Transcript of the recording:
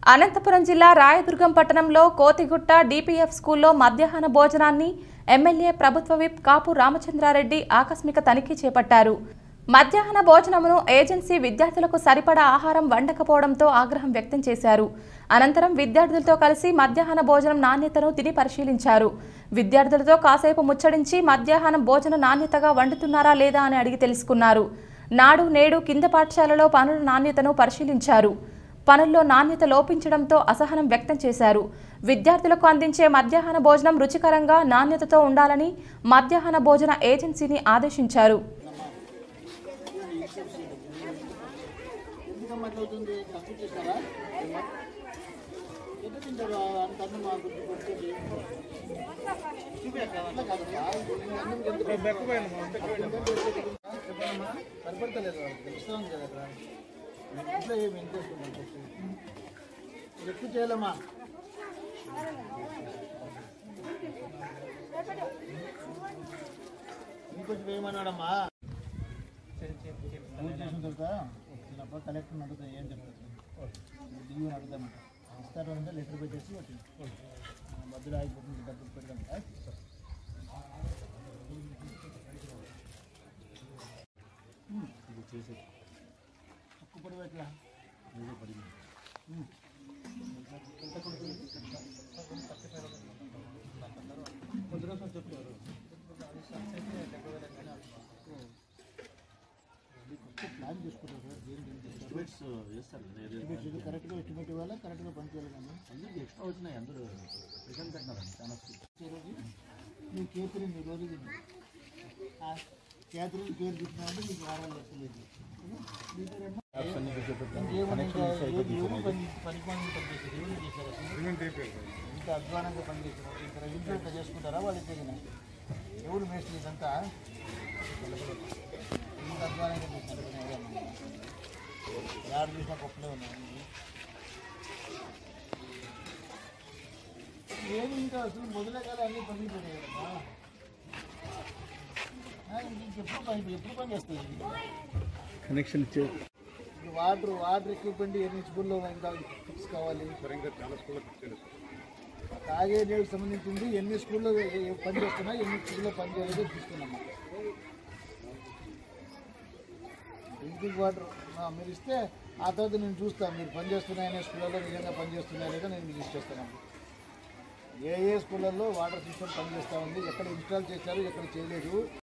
అనంతపురం జిల్లా రాయదుర్గం పట్టణంలో కోతిగుట్ట డిపిఎఫ్ స్కూల్లో మధ్యాహ్న భోజనాన్ని ఎమ్మెల్యే ప్రభుత్వ విప్ కాపు రామచంద్రారెడ్డి ఆకస్మిక తనిఖీ చేపట్టారు మధ్యాహ్న భోజనమును ఏజెన్సీ విద్యార్థులకు సరిపడా ఆహారం వండకపోవడంతో ఆగ్రహం వ్యక్తం చేశారు అనంతరం విద్యార్థులతో కలిసి మధ్యాహ్న భోజనం నాణ్యతను తిని పరిశీలించారు విద్యార్థులతో కాసేపు ముచ్చడించి మధ్యాహ్నం భోజన నాణ్యతగా వండుతున్నారా లేదా అని అడిగి తెలుసుకున్నారు నాడు నేడు కింద పాఠశాలలో పనుల నాణ్యతను పరిశీలించారు పనుల్లో నాణ్యత లోపించడంతో అసహనం వ్యక్తం చేశారు విద్యార్థులకు అందించే మధ్యాహ్న భోజనం రుచికరంగా నాణ్యతతో ఉండాలని మధ్యాహ్న భోజన ఏజెన్సీని ఆదేశించారు ఎందుకమ్మా అట్లా అవుతుంది తక్కువ చేశారా ఎట్లా తింటారు అంత అన్నం మా గుర్తు కొడుతుంది చూపి అట్లా అట్లా కాదమ్మా ఈ అన్నం ఎంత చెప్పమ్మా సరిపడతలేదు వాళ్ళకి తెలుస్తుంది కదా అక్కడ మీ ఇంట్లో ఏమి ఇంట్రెస్ట్ ఉందా ఫస్ట్ ఇది ఎక్కువ చేయాలమ్మా ఇంకొంచెం వేయమన్నాడమ్మా పూజ చేసిన తర్వాత నేనప్పుడు కలెక్టర్ని అడుగుతా ఏం చెప్తారు డియూని అడుగుతామంట ఇస్తారు అంటే లెటర్ పెట్టేసి వచ్చి మధ్యలో ఆగిపోతుంది డబ్బులు పెడదాం తక్కువ పడి ఎట్లా కొద్ది రోజులు చెప్పారు ప్లాన్ చేసుకుంటారు సార్ దేని గురించి ఎస్టిమేట్స్ చేస్తారు కదా ఏదో ఎస్టిమేట్ ఇది కరెక్ట్గా ఎస్టిమేట్ ఇవ్వాలి కరెక్ట్గా పని చేయాలి కానీ అందరికి ఎక్స్ట్రా వచ్చినాయి అందరూ రిటర్న్ పెట్టినారండి చాలా ఈరోజు నువ్వు కేతరిన్ ఈ రోజు తిని కేతరిన్ పేరు చెప్పినామంటే నీకు వారాలు లెక్కలేదు పని పని పనిచేసేది ఎవరు చేశారు అసలు ఇంత అధ్వానంగా పనిచేసారు ఇక్కడ ఇంట్లో ఇట్లా చేసుకుంటారా వాళ్ళు తెగిన ఎవరు మేస్త్రి ఇదంతా ఇంత అధ్వానంగా చేశారు యారు చూసినా గొప్పలే ఉన్నాయి ఏమి ఇంకా అసలు మొదలే కదా అన్ని పగిలిపోయాయి కదా ఎప్పుడు పని ఎప్పుడు పని చేస్తుంది ఇది? కనెక్షన్ ఇచ్చే ఇది వాటర్ వాటర్ ఎక్విప్మెంట్ ఎన్ని స్కూల్లో ఇంకా ఫిక్స్ కావాలి తాగే నీళ్ళకి సంబంధించింది ఎన్ని స్కూల్లో ఏ- ఏ పని చేస్తున్నా ఎన్ని స్కూల్లో పని చేయలేదో తీసుకున్నామ్మా డ్రింకింగ్ వాటర్ ఆ, మీరు ఇస్తే ఆ తర్వాత నేను చూస్తాను మీరు పని చేస్తున్నాయనే స్కూళ్ళలో నిజంగా పని చేస్తున్నాయో లేదో నేను మీకు ఇచ్చేస్తాను ఏ ఏ స్కూళ్ళల్లో వాటర్ సిస్టమ్ పనిచేస్తూ ఉంది ఎక్కడ ఇన్స్టాల్ చేశారు ఎక్కడ చేయలేదు